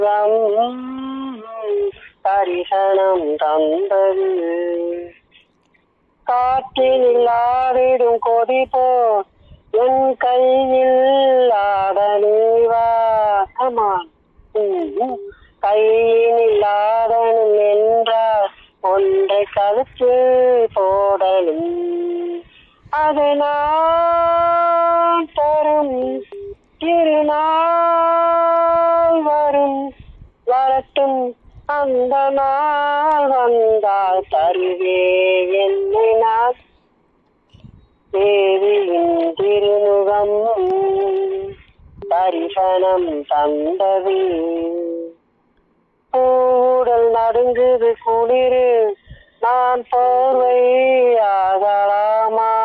தரிசனம் தந்தது காற்றில் ஆடிடும் கொடி போல் என் கையில் ஆடனேவா கமான் கையினில் ஆடணும் என்றால் ஒன்றை கழுத்து போடணும் அது நான் தரும் திருநாள் வரும் வரட்டும் அந்த நாள் வந்தால் தருவே என்னை நான் தேவியின் திருமுகம் தரிசனம் தந்தது கூடல் நடுங்குது குளிரு நான் போர்வை ஆகலாமா